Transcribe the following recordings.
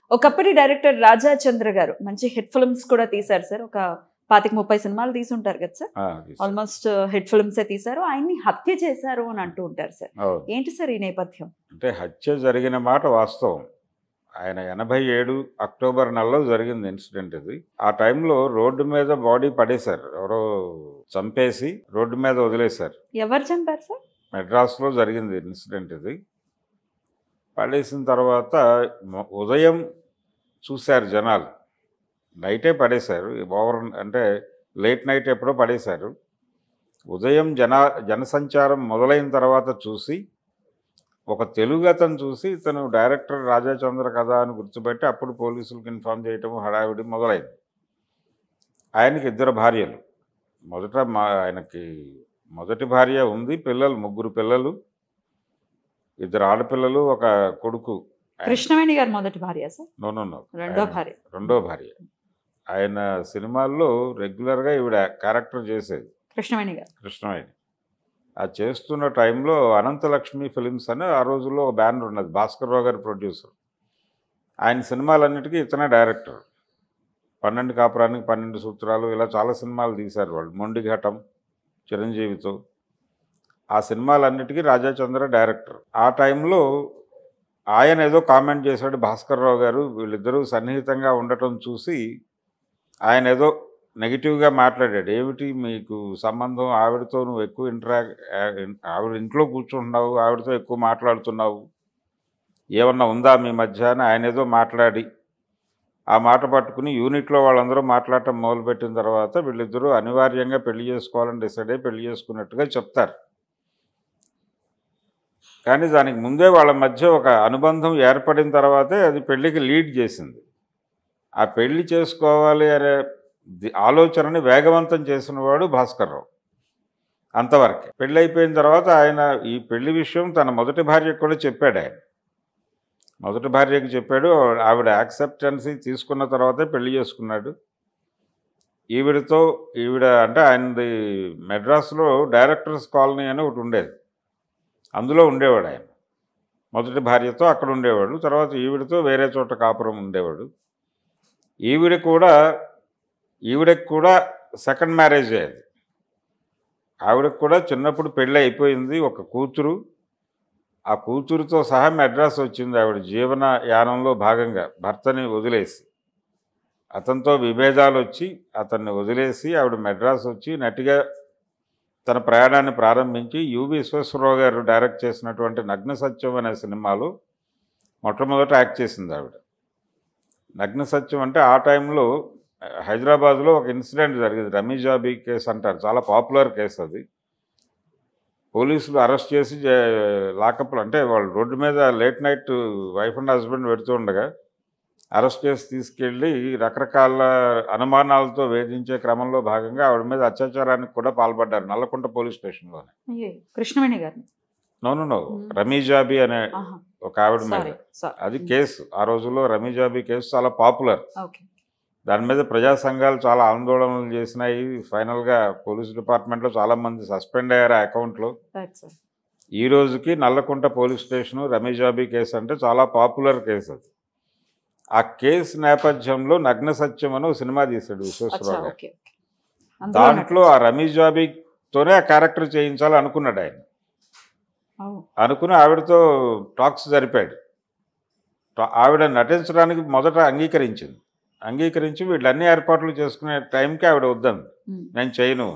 ఒకప్పటి డైరెక్టర్ రాజా చంద్ర గారు మంచి హిట్ ఫిల్మ్స్ కూడా తీశారు సార్ ఒక పాతిక ముప్పై సినిమాలు తీసుంటారు కదా సార్ ఆ, అది సార్. ఆల్మోస్ట్ హిట్ ఫిల్మ్సే తీశారు ఆయన్ని హత్య చేశారు అని అంటూ ఉంటారు సార్ అవును. ఏంటి సార్ ఈ నేపథ్యం అంటే హత్య జరిగిన మాట వాస్తవం ఆయన ఎనభై ఏడు అక్టోబర్ నెలలో జరిగింది ఇన్సిడెంట్ ఇది ఆ టైంలో రోడ్డు మీద బాడీ పడేశారు ఎవరో చంపేసి రోడ్డు మీద వదిలేశారు ఎవరు చంపారు సార్ మెడ్రాస్లో జరిగింది ఇన్సిడెంట్ ఇది పడేసిన తర్వాత మ- ఉదయం చూశారు జనాలు నైటే పడేశారు ఓవర్ అంటే లేట్ నైట్ ఎప్పుడో పడేశారు ఉదయం జన జనసంచారం మొదలైన తర్వాత చూసి ఒక తెలుగు అతను చూసి ఇతను డైరెక్టర్ రాజాచంద్ర కథ అని గుర్తుపెట్టి అప్పుడు పోలీసులకు ఇన్ఫామ్ చేయటం హడావిడి మొదలైంది ఆయనకి ఇద్దరు భార్యలు మొదట మా ఆయనకి మొదటి భార్య ఉంది పిల్లలు ముగ్గురు పిల్లలు ఇద్దరు ఆడపిల్లలు ఒక కొడుకు కృష్ణవేణి గారు మొదటి భార్య సార్ నో నో నో రెండో ఆయన- భార్య రెండో భార్య ఆయన సినిమాల్లో రెగ్యులర్గా ఈవిడ క్యారెక్టర్ చేసేది కృష్ణవేణి గారు కృష్ణవేణి ఆ చేస్తున్న టైంలో అనంతలక్ష్మి ఫిలిమ్స్ అని ఆ రోజుల్లో ఒక బ్యానర్ ఉన్నది భాస్కర్ రావు గారి ప్రొడ్యూసర్ ఆయన సినిమాలన్నిటికీ ఇతనే డైరెక్టర్ పన్నెండు కాపురానికి పన్నెండు సూత్రాలు ఇలా చాలా సినిమాలు తీశారు వాళ్ళు మొండిఘటం చిరంజీవితో ఆ సినిమాలన్నిటికీ రాజాచంద్ర డైరెక్టర్ ఆ టైంలో ఆయన ఏదో కామెంట్ చేశాడు భాస్కర్ రావు గారు వీళ్ళిద్దరూ సన్నిహితంగా ఉండటం చూసి ఆయన ఏదో నెగిటివ్గా మాట్లాడాడు ఏమిటి మీకు సంబంధం ఆవిడతో నువ్వు ఎక్కువ ఇంటరా ఆవిడ ఇంట్లో కూర్చుంటున్నావు ఆవిడతో ఎక్కువ మాట్లాడుతున్నావు ఏమన్నా ఉందా మీ మధ్య అని ఆయన ఏదో మాట్లాడి ఆ మాట పట్టుకుని యూనిట్లో వాళ్ళందరూ మాట్లాడటం మొదలుపెట్టిన తర్వాత వీళ్ళిద్దరూ అనివార్యంగా పెళ్లి చేసుకోవాలని డిసైడ్ అయ్యి పెళ్లి చేసుకున్నట్టుగా చెప్తారు కానీ దానికి ముందే వాళ్ళ మధ్య ఒక అనుబంధం ఏర్పడిన తర్వాతే అది పెళ్లికి లీడ్ చేసింది ఆ పెళ్లి చేసుకోవాలి అనే ది- ఆలోచనని వేగవంతం చేసినవాడు భాస్కర్రావు అంతవరకే పెళ్ళి అయిపోయిన తర్వాత ఆయన ఈ పెళ్లి విషయం తన మొదటి భార్యకు కూడా చెప్పాడు ఆయన మొదటి భార్యకి చెప్పాడు ఆవిడ యాక్సెప్టెన్సీ తీసుకున్న తర్వాతే పెళ్లి చేసుకున్నాడు ఈవిడతో ఈవిడ అంటే ఆయనది మెడ్రాస్లో డైరెక్టర్స్ కాలనీ అని ఒకటి ఉండేది అందులో ఉండేవాడు ఆయన మొదటి భార్యతో అక్కడ ఉండేవాడు తర్వాత ఈవిడతో వేరే చోట కాపురం ఉండేవాడు ఈవిడ కూడా ఈవిడకి కూడా సెకండ్ మ్యారేజ్ అయ్యేది ఆవిడకి కూడా చిన్నప్పుడు పెళ్ళి అయిపోయింది ఒక కూతురు ఆ కూతురుతో సహా మెడ్రాస్ వచ్చింది ఆవిడ జీవన యానంలో భాగంగా భర్తని వదిలేసి అతనితో విభేదాలు వచ్చి అతన్ని వదిలేసి ఆవిడ మెడ్రాస్ వచ్చి నటిగా తన ప్రయాణాన్ని ప్రారంభించి యువి విశ్వేశ్వరరావు గారు డైరెక్ట్ చేసినటువంటి నగ్న సత్యం అనే సినిమాలో మొట్టమొదట యాక్ట్ చేసింది ఆవిడ నగ్న సత్యం అంటే ఆ టైంలో హైదరాబాద్లో ఒక ఇన్సిడెంట్ జరిగింది రమీజాబీ కేసు అంటారు చాలా పాపులర్ కేసు అది పోలీసులు అరెస్ట్ చేసి లాకప్లు అంటే వాళ్ళు రోడ్డు మీద late night wife and husband పెడుతూ ఉండగా అరెస్ట్ చేసి తీసుకెళ్ళి రకరకాల అనుమానాలతో వేధించే క్రమంలో భాగంగా ఆవిడ మీద అత్యాచారానికి కూడా పాల్పడ్డారు నల్లకుంట పోలీస్ స్టేషన్లోనే అయ్యే కృష్ణవేణి గారు నో నో నో రమీజాబీ అనే ఆహా ఒక ఆవిడ మీద సారీ సారీ అది కేసు ఆ రోజుల్లో రమీజాబీ కేసు చాలా పాపులర్ ఓకే దాని మీద ప్రజా సంఘాలు చాలా ఆందోళనలు చేసినాయి ఫైనల్గా పోలీస్ డిపార్ట్మెంట్లో చాలామంది సస్పెండ్ అయ్యారు ఆ అకౌంట్లో రైట్ సార్ ఈ రోజుకి Nallakunta police station Rameezabee case అంటే చాలా పాపులర్ కేసు అది ఆ కేసు నేపథ్యంలో నగ్న సత్యం అని ఒక సినిమా తీశాడు అచ్చా విశ్వేశ్వరరావు గారు ఓకే అందులో దాంట్లో ఆ రమీజాబీతోనే ఆ క్యారెక్టర్ చేయించాలి అనుకున్నాడు ఆయన అవును. అనుకుని ఆవిడతో టాక్స్ జరిపాడు టా- ఆవిడ నటించడానికి మొదట అంగీకరించింది అంగీకరించి వీళ్ళన్ని ఏర్పాట్లు చేసుకునే టైంకి ఆవిడ వద్దంది ఉమ్. నేను చేయను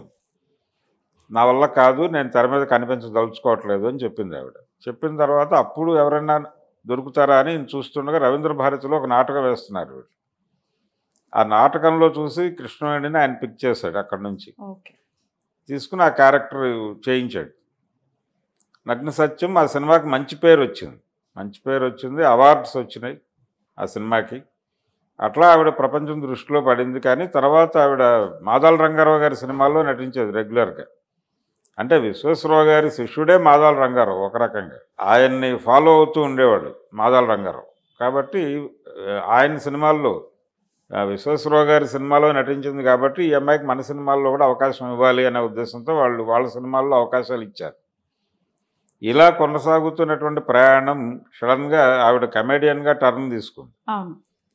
నా వల్ల కాదు నేను తెర మీద కనిపించదలుచుకోవట్లేదు అని చెప్పింది ఆవిడ చెప్పిన తర్వాత అప్పుడు ఎవరైనా దొరుకుతారా అని ఈయన చూస్తుండగా రవీంద్ర భారతిలో ఒక నాటకం వేస్తున్నారు వీళ్ళు ఆ నాటకంలో చూసి కృష్ణవేణిని ఆయన పిక్ చేశాడు అక్కడ నుంచి ఓకే తీసుకుని ఆ క్యారెక్టర్ చేయించాడు నగ్న సత్యం ఆ సినిమాకి మంచి పేరు వచ్చింది మంచి పేరు వచ్చింది అవార్డ్స్ వచ్చినాయి ఆ సినిమాకి అట్లా ఆవిడ ప్రపంచం దృష్టిలో పడింది కానీ తర్వాత ఆవిడ మాదాల రంగారావు గారి సినిమాల్లో నటించేది రెగ్యులర్గా అంటే విశ్వేశ్వరరావు గారి శిష్యుడే మాదాల రంగారావు ఒక రకంగా ఆయన్ని ఫాలో అవుతూ ఉండేవాడు మాదాల రంగారావు కాబట్టి ఆ, ఆయన సినిమాల్లో ఆ, విశ్వేశ్వరరావు గారి సినిమాలో నటించింది కాబట్టి ఈ అమ్మాయికి మన సినిమాల్లో కూడా అవకాశం ఇవ్వాలి అనే ఉద్దేశంతో వాళ్ళు వాళ్ళ సినిమాల్లో అవకాశాలు ఇచ్చారు ఇలా కొనసాగుతున్నటువంటి ప్రయాణం సడన్గా ఆవిడ కమెడియన్గా టర్న్ తీసుకుంది అవును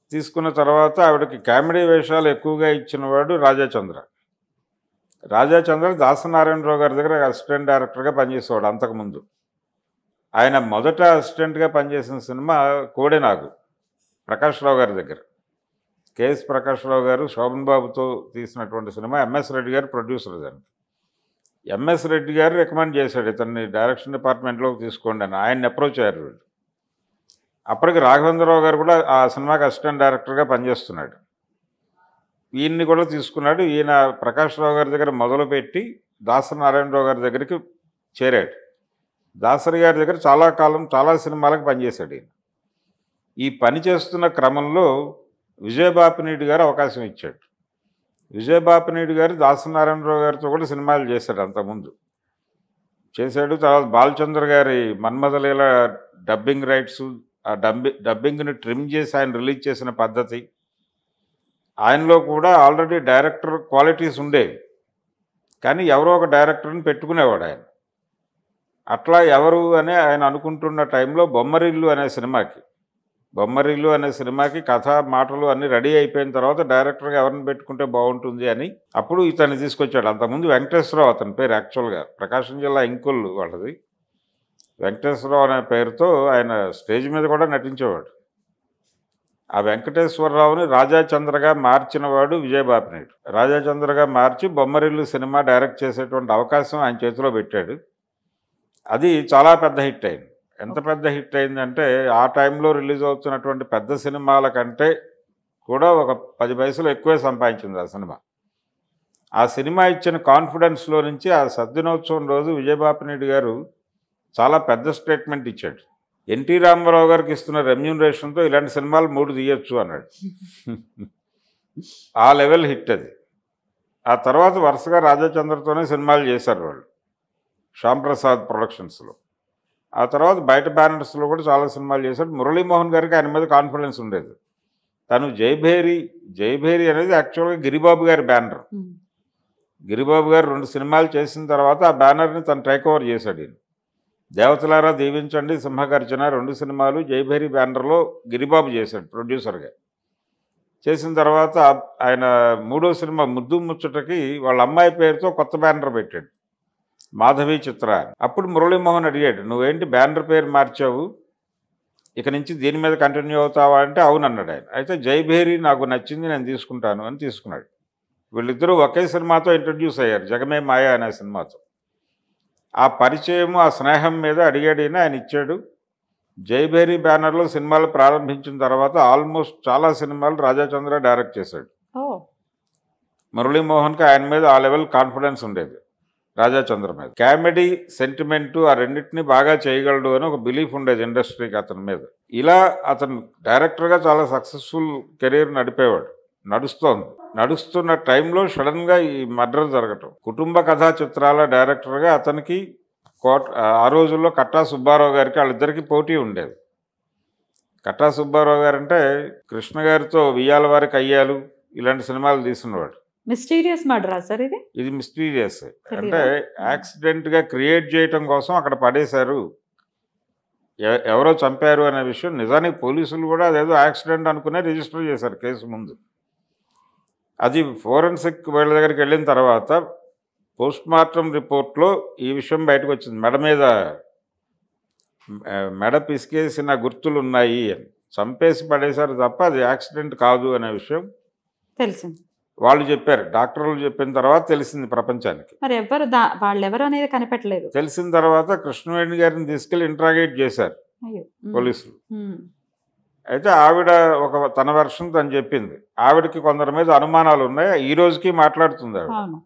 తీసుకున్న తర్వాత ఆవిడకి కామెడీ వేషాలు ఎక్కువగా ఇచ్చినవాడు రాజాచంద్ర రాజాచంద్ర దాసనారాయణరావు గారి దగ్గర అసిస్టెంట్ డైరెక్టర్గా పనిచేసేవాడు అంతకుముందు ఆయన మొదట అసిస్టెంట్గా పనిచేసిన సినిమా కోడెనాగు ప్రకాష్ రావు గారి దగ్గర కేఎస్ ప్రకాష్ రావు గారు శోభన్ బాబుతో తీసినటువంటి సినిమా ఎంఎస్ రెడ్డి గారు ప్రొడ్యూసర్ దానికి ఎంఎస్ రెడ్డి గారు రికమెండ్ చేశాడు ఇతన్ని డైరెక్షన్ డిపార్ట్మెంట్లోకి తీసుకోండి అని ఆయన్ని అప్రోచ్ అయ్యారు వీళ్ళు అప్పటికి రాఘవేంద్రరావు గారు కూడా ఆ సినిమాకి అసిస్టెంట్ డైరెక్టర్గా పనిచేస్తున్నాడు ఈయన్ని కూడా తీసుకున్నాడు ఈయన ప్రకాష్ రావు గారి దగ్గర మొదలుపెట్టి దాసరి నారాయణరావు గారి దగ్గరికి చేరాడు దాసరి గారి దగ్గర చాలా కాలం చాలా సినిమాలకు పనిచేశాడు ఈయన ఈ పని చేస్తున్న క్రమంలో విజయబాపినీడి గారు అవకాశం ఇచ్చాడు విజయబాపినీడి గారు దాసనారాయణరావు గారితో కూడా సినిమాలు చేశాడు అంతకుముందు చేశాడు తర్వాత బాలచంద్ర గారి మన్మథలీల డబ్బింగ్ రైట్స్ ఆ డబ్బి డబ్బింగ్ని ట్రిమ్ చేసి ఆయన రిలీజ్ చేసిన పద్ధతి ఆయనలో కూడా ఆల్రెడీ డైరెక్టర్ క్వాలిటీస్ ఉండేవి కానీ ఎవరో ఒక డైరెక్టర్ని పెట్టుకునేవాడు ఆయన అట్లా ఎవరు అని ఆయన అనుకుంటున్న టైంలో బొమ్మరిల్లు అనే సినిమాకి బొమ్మరిల్లు అనే సినిమాకి కథ మాటలు అన్నీ రెడీ అయిపోయిన తర్వాత డైరెక్టర్గా ఎవరిని పెట్టుకుంటే బాగుంటుంది అని అప్పుడు ఇతన్ని తీసుకొచ్చాడు అంతకుముందు వెంకటేశ్వరరావు అతని పేరు యాక్చువల్గా ప్రకాశం జిల్లా ఇంకొల్లు వాళ్ళది వెంకటేశ్వరరావు అనే పేరుతో ఆయన స్టేజ్ మీద కూడా నటించేవాడు ఆ వెంకటేశ్వరరావుని రాజాచంద్రగా మార్చినవాడు విజయబాపినేడు రాజాచంద్రగా మార్చి బొమ్మరిల్లు సినిమా డైరెక్ట్ చేసేటువంటి అవకాశం ఆయన చేతిలో పెట్టాడు అది చాలా పెద్ద హిట్ అయింది ఎంత పెద్ద హిట్ అయిందంటే ఆ టైంలో రిలీజ్ అవుతున్నటువంటి పెద్ద సినిమాల కంటే కూడా ఒక పది పైసలు ఎక్కువే సంపాదించింది ఆ సినిమా ఆ సినిమా ఇచ్చిన కాన్ఫిడెన్స్లో నుంచి ఆ సద్దినోత్సవం రోజు విజయబాపినేడు గారు చాలా పెద్ద స్టేట్మెంట్ ఇచ్చాడు ఎన్టీ రామారావు గారికి ఇస్తున్న రెమ్యూనరేషన్తో ఇలాంటి సినిమాలు మూడు తీయొచ్చు అన్నాడు ఆ లెవెల్ హిట్ అది ఆ తర్వాత వరుసగా రాజాచంద్రతోనే సినిమాలు చేశారు వాళ్ళు శ్యాంప్రసాద్ ప్రొడక్షన్స్లో ఆ తర్వాత బయట బ్యానర్స్లో కూడా చాలా సినిమాలు చేశాడు మురళీమోహన్ గారికి ఆయన మీద కాన్ఫిడెన్స్ ఉండేది తను జైభేరి జైభేరి అనేది యాక్చువల్గా గిరిబాబు గారి బ్యానర్ ఉమ్. గిరిబాబు గారు రెండు సినిమాలు చేసిన తర్వాత ఆ బ్యానర్ని తను టేక్ ఓవర్ చేశాడు ఈయన దేవతలారా దీవించండి సింహగర్జన రెండు సినిమాలు జైభేరి బ్యానర్లో గిరిబాబు చేశాడు ప్రొడ్యూసర్గా చేసిన తర్వాత ఆయన మూడో సినిమా ముద్దు ముచ్చటకి వాళ్ళ అమ్మాయి పేరుతో కొత్త బ్యానర్ పెట్టాడు మాధవి చిత్ర అని. అప్పుడు మురళీమోహన్ అడిగాడు నువ్వేంటి బ్యానర్ పేరు మార్చావు ఇక నుంచి దీని మీద కంటిన్యూ అవుతావా అంటే అవును అన్నాడు ఆయన అయితే జైభేరి నాకు నచ్చింది నేను తీసుకుంటాను అని తీసుకున్నాడు వీళ్ళిద్దరూ ఒకే సినిమాతో ఇంట్రడ్యూస్ అయ్యారు జగమే మాయ అనే సినిమాతో ఆ పరిచయం ఆ స్నేహం మీద అడిగాడిన ఆయన ఇచ్చాడు జైభేరి బ్యానర్లో సినిమాలు ప్రారంభించిన తర్వాత ఆల్మోస్ట్ చాలా సినిమాలు రాజాచంద్ర డైరెక్ట్ చేశాడు ఓ మురళీమోహన్కి ఆయన మీద ఆ లెవెల్ కాన్ఫిడెన్స్ ఉండేది రాజాచంద్ర మీద కామెడీ సెంటిమెంటు ఆ రెండింటిని బాగా చేయగలడు అని ఒక బిలీఫ్ ఉండేది ఇండస్ట్రీకి అతని మీద ఇలా అతను డైరెక్టర్గా చాలా సక్సెస్ఫుల్ కెరీర్ నడిపేవాడు నడుస్తోంది నడుస్తున్న టైంలో సడన్గా ఈ మర్డర్ జరగటం కుటుంబ కథా చిత్రాల డైరెక్టర్గా అతనికి కోట ఆ రోజుల్లో కట్టా సుబ్బారావు గారికి వాళ్ళిద్దరికీ పోటీ ఉండేది కట్టా సుబ్బారావు గారు అంటే కృష్ణ గారితో వియ్యాల వారికి అయ్యాలు ఇలాంటి సినిమాలు తీసినవాడు మిస్టీరియస్ మర్డరా సార్ ఇది ఇది మిస్టీరియస్ తెలీదా? అంటే యాక్సిడెంట్గా క్రియేట్ చేయటం కోసం అక్కడ పడేశారు ఎ- ఎవరో చంపారు అనే విషయం నిజానికి పోలీసులు కూడా అదేదో యాక్సిడెంట్ అనుకునే రిజిస్టర్ చేశారు కేసు ముందు అది ఫోరెన్సిక్ వీళ్ళ దగ్గరికి వెళ్ళిన తర్వాత పోస్ట్ మార్టం రిపోర్ట్లో ఈ విషయం బయటకు వచ్చింది మెడ మీద ఆ, మెడ పిసికేసిన గుర్తులు ఉన్నాయి అని చంపేసి పడేశారు తప్ప అది యాక్సిడెంట్ కాదు అనే విషయం తెలిసింది వాళ్ళు చెప్పారు డాక్టర్లు చెప్పిన తర్వాత తెలిసింది ప్రపంచానికి మరి ఎవరు దా వాళ్ళు ఎవరు అనేది కనిపెట్టలేదు తెలిసిన తర్వాత కృష్ణవేణి గారిని తీసుకెళ్లి ఇంట్రాగేట్ చేశారు అయ్యో ఉమ్. పోలీసులు ఉమ్. అయితే ఆవిడ ఒక తన వెర్షన్ తను చెప్పింది ఆవిడకి కొందరి మీద అనుమానాలు ఉన్నాయి ఈ రోజుకి మాట్లాడుతుంది ఆవిడ అవును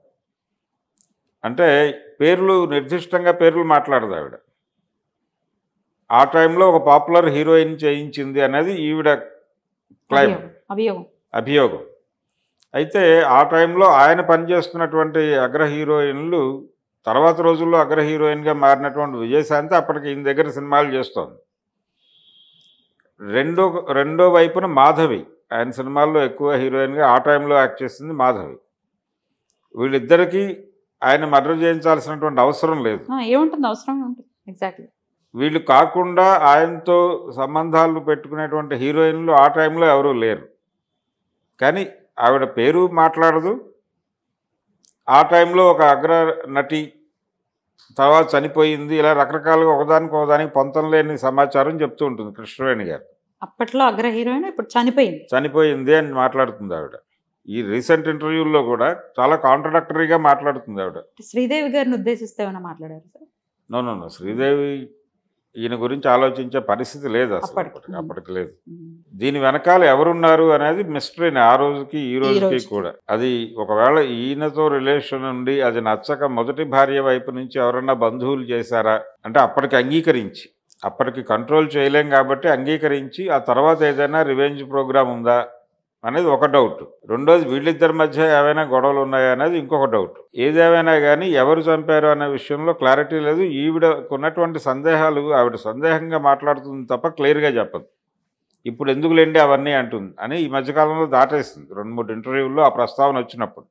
అంటే పేర్లు నిర్దిష్టంగా పేర్లు మాట్లాడదు ఆవిడ ఆ టైంలో ఒక పాపులర్ హీరోయిన్ చేయించింది అనేది ఈవిడ క్లైమ్ అభియోగం అభియోగం అభియోగం అయితే ఆ టైంలో ఆయన పనిచేస్తున్నటువంటి అగ్ర హీరోయిన్లు తర్వాత రోజుల్లో అగ్ర హీరోయిన్గా మారినటువంటి విజయశాంతి అప్పటికి ఈయన దగ్గర సినిమాలు చేస్తోంది రెండో రెండో వైపున మాధవి ఆయన సినిమాల్లో ఎక్కువ హీరోయిన్గా ఆ టైంలో యాక్ట్ చేసింది మాధవి వీళ్ళిద్దరికీ ఆయన మర్డర్ చేయించాల్సినటువంటి అవసరం లేదు ఆ, ఏముంటుంది అవసరం ఉంటుంది ఎగ్జాక్ట్లీ వీళ్ళు కాకుండా ఆయనతో సంబంధాలు పెట్టుకునేటువంటి హీరోయిన్లు ఆ టైంలో ఎవరూ లేరు కానీ ఆవిడ పేరు మాట్లాడదు ఆ టైంలో ఒక అగ్ర నటి తర్వాత చనిపోయింది ఇలా రకరకాలుగా ఒకదానికి ఒకదానికి పొంతం లేని సమాచారం చెప్తూ ఉంటుంది కృష్ణవేణి గారు అప్పట్లో అగ్ర హీరోయిన్ ఇప్పుడు చనిపోయింది చనిపోయింది అని మాట్లాడుతుంది ఆవిడ ఈ రీసెంట్ ఇంటర్వ్యూల్లో కూడా చాలా కాంట్రడక్టరీగా మాట్లాడుతుంది ఆవిడ శ్రీదేవి గారిని ఉద్దేశిస్తే ఏమైనా మాట్లాడారు sir no no no Sridevi ఈయన గురించి ఆలోచించే పరిస్థితి లేదు అసలు అప్పటికి. అప్పటికి అప్పటికి లేదు దీని వెనకాల ఎవరున్నారు అనేది మిస్టరీని ఆ రోజుకి ఈ రోజుకి రోజుకి. కూడా అది ఒకవేళ ఈయనతో రిలేషన్ ఉండి అది నచ్చక మొదటి భార్య వైపు నుంచి ఎవరన్నా బంధువులు చేశారా అంటే అప్పటికి అంగీకరించి అప్పటికి కంట్రోల్ చేయలేం కాబట్టి అంగీకరించి ఆ తర్వాత ఏదైనా రివెంజ్ ప్రోగ్రామ్ ఉందా అనేది ఒక డౌట్ రెండోది వీళ్ళిద్దరి మధ్య ఏవైనా గొడవలు ఉన్నాయా అనేది ఇంకొక డౌట్ ఏదేమైనా కానీ ఎవరు చంపారు అనే విషయంలో క్లారిటీ లేదు ఈవిడకు ఉన్నటువంటి సందేహాలు ఆవిడ సందేహంగా మాట్లాడుతుంది తప్ప క్లియర్గా చెప్పదు ఇప్పుడు ఎందుకు లేండి అవన్నీ అంటుంది అని ఈ మధ్యకాలంలో దాటేస్తుంది రెండు మూడు ఇంటర్వ్యూల్లో ఆ ప్రస్తావన వచ్చినప్పుడు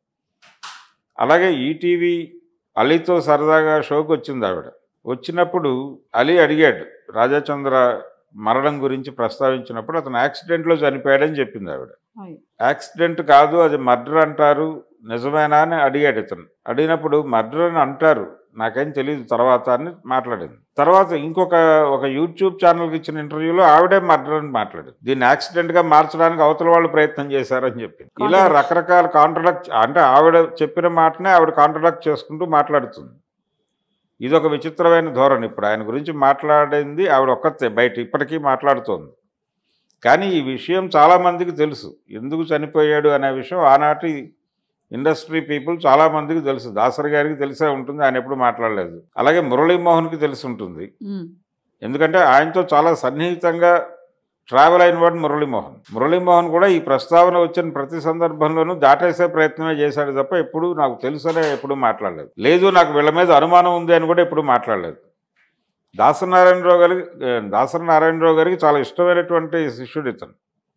అలాగే ఈటీవీ అలీతో సరదాగా షోకి వచ్చింది ఆవిడ వచ్చినప్పుడు అలీ అడిగాడు రాజాచంద్ర మరణం గురించి ప్రస్తావించినప్పుడు అతను యాక్సిడెంట్లో చనిపోయాడని చెప్పింది ఆవిడ అయ్యో. యాక్సిడెంట్ కాదు అది మర్డర్ అంటారు నిజమేనా అని అడిగాడు ఇతను అడిగినప్పుడు మర్డర్ అని అంటారు నాకేం తెలియదు తర్వాత అని మాట్లాడింది తర్వాత ఇంకొక ఒక యూట్యూబ్ ఛానల్కి ఇచ్చిన ఇంటర్వ్యూలో ఆవిడే మర్డర్ అని మాట్లాడింది దీన్ని యాక్సిడెంట్గా మార్చడానికి అవతల వాళ్ళు ప్రయత్నం చేశారని చెప్పింది ఇలా Contradict. రకరకాల కాంట్రడక్ట్ అంటే ఆవిడ చెప్పిన మాటనే ఆవిడ కాంట్రడక్ట్ చేసుకుంటూ మాట్లాడుతుంది ఇది ఒక విచిత్రమైన ధోరణి ఇప్పుడు ఆయన గురించి మాట్లాడింది ఆవిడ ఒక్కతే బయట ఇప్పటికీ మాట్లాడుతోంది కానీ ఈ విషయం చాలామందికి తెలుసు ఎందుకు చనిపోయాడు అనే విషయం ఆనాటి ఇండస్ట్రీ పీపుల్ చాలామందికి తెలుసు దాసరి గారికి తెలిసే ఉంటుంది ఆయన ఎప్పుడు మాట్లాడలేదు అలాగే మురళీమోహన్కి తెలిసి ఉంటుంది ఉమ్. ఎందుకంటే ఆయనతో చాలా సన్నిహితంగా ట్రావెల్ అయిన వాడు మురళీమోహన్ మురళీమోహన్ కూడా ఈ ప్రస్తావన వచ్చిన ప్రతి సందర్భంలోనూ దాటేసే ప్రయత్నమే చేశాడు తప్ప ఎప్పుడు నాకు తెలుసనే ఎప్పుడు మాట్లాడలేదు లేదు నాకు వీళ్ళ మీద అనుమానం ఉంది అని కూడా ఎప్పుడు మాట్లాడలేదు దాసనారాయణరావు గారికి దాసరి నారాయణరావు గారికి చాలా ఇష్టమైనటువంటి శిష్యుడు ఇతను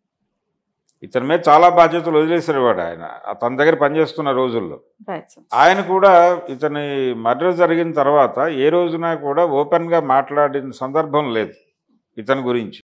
ఇతని మీద చాలా బాధ్యతలు వదిలేసేవాడు ఆయన తన దగ్గర పనిచేస్తున్న రోజుల్లో రైట్ సార్ ఆయన కూడా ఇతని మర్డర్ జరిగిన తర్వాత ఏ రోజున కూడా ఓపెన్గా మాట్లాడిన సందర్భం లేదు ఇతని గురించి